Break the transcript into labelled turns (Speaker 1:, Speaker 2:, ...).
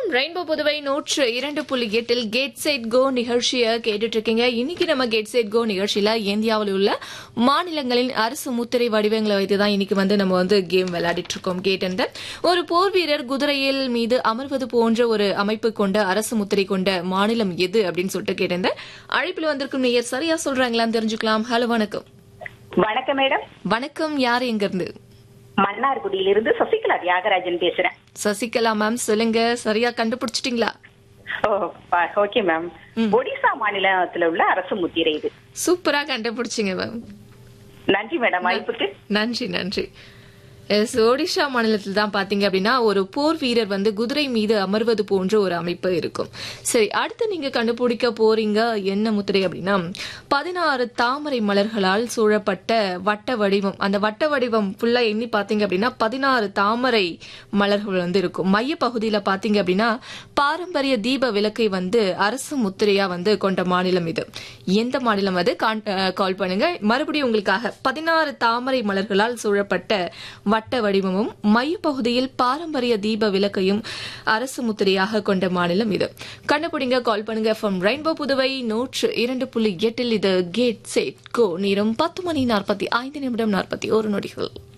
Speaker 1: rainbow Puduvai நூற்று இரண்டு புள்ளி எட்டில் கேட் சைட் கோ நிகழ்ச்சியை கேட்டுட்டு இருக்கீங்க இன்னைக்கு நம்ம கேட் சைட் கோ நிகழ்ச்சியில இந்தியாவில் உள்ள மாநிலங்களின் அரசு முத்திரை வடிவங்களை வைத்து தான் இன்னைக்கு வந்து நம்ம வந்து கேம் விளையாடிட்டு இருக்கோம் கேட் என்ற ஒரு போர் வீரர் குதிரையில் மீது அமர்வது போன்ற ஒரு அமைப்பு கொண்ட அரசு முத்திரை கொண்ட மாநிலம் எது அப்படின்னு சொல்லிட்டு கேட்டிருந்தேன் அழைப்பில் வந்திருக்கும் நேயர் சரியா சொல்றாங்களான்னு தெரிஞ்சுக்கலாம் ஹலோ வணக்கம்
Speaker 2: வணக்கம் மேடம்
Speaker 1: வணக்கம் யார் எங்க இருந்து
Speaker 2: மன்னார்குடியிலிருந்து சசிகலா தியாகராஜன் பேசுறேன்
Speaker 1: சசிகலா மேம் சொல்லுங்க சரியா கண்டுபிடிச்சிட்டீங்களா
Speaker 2: ஓ ஓகே மேம் ஒடிசா மாநிலத்துல உள்ள அரசு முத்திரை இது
Speaker 1: சூப்பரா கண்டுபிடிச்சிங்க மேம்
Speaker 2: நன்றி மேடம் வாய்ப்புக்கு
Speaker 1: நன்றி நன்றி எஸ் ஒடிஷா மாநிலத்தில் தான் பாத்தீங்க அப்படின்னா ஒரு போர் வீரர் வந்து குதிரை மீது அமர்வது போன்ற ஒரு அமைப்பு இருக்கும் சரி அடுத்து நீங்க கண்டுபிடிக்க போறீங்க என்ன முத்திரை அப்படின்னா பதினாறு தாமரை மலர்களால் சூழப்பட்ட வட்ட வடிவம் அந்த வட்ட வடிவம் ஃபுல்லா எண்ணி பாத்தீங்க அப்படின்னா பதினாறு தாமரை மலர்கள் வந்து இருக்கும் மைய பகுதியில பாத்தீங்க அப்படின்னா பாரம்பரிய தீப விளக்கை வந்து அரசு முத்திரையா வந்து கொண்ட மாநிலம் இது எந்த மாநிலம் அது கால் பண்ணுங்க மறுபடியும் உங்களுக்காக பதினாறு தாமரை மலர்களால் சூழப்பட்ட வட்ட வடிவமும் மையப்பகுதியில் பாரம்பரிய தீப விளக்கையும் அரசு முத்திரையாக கொண்ட மாநிலம் இது கண்டுபிடிங்க கால் பண்ணுங்க ஃப்ரம் ரெயின்போ புதுவை நூற்று இரண்டு புள்ளி எட்டில் இது கேட் சேட் கோ நேரம் பத்து மணி நாற்பத்தி ஐந்து நிமிடம் நாற்பத்தி ஒரு நொடிகள்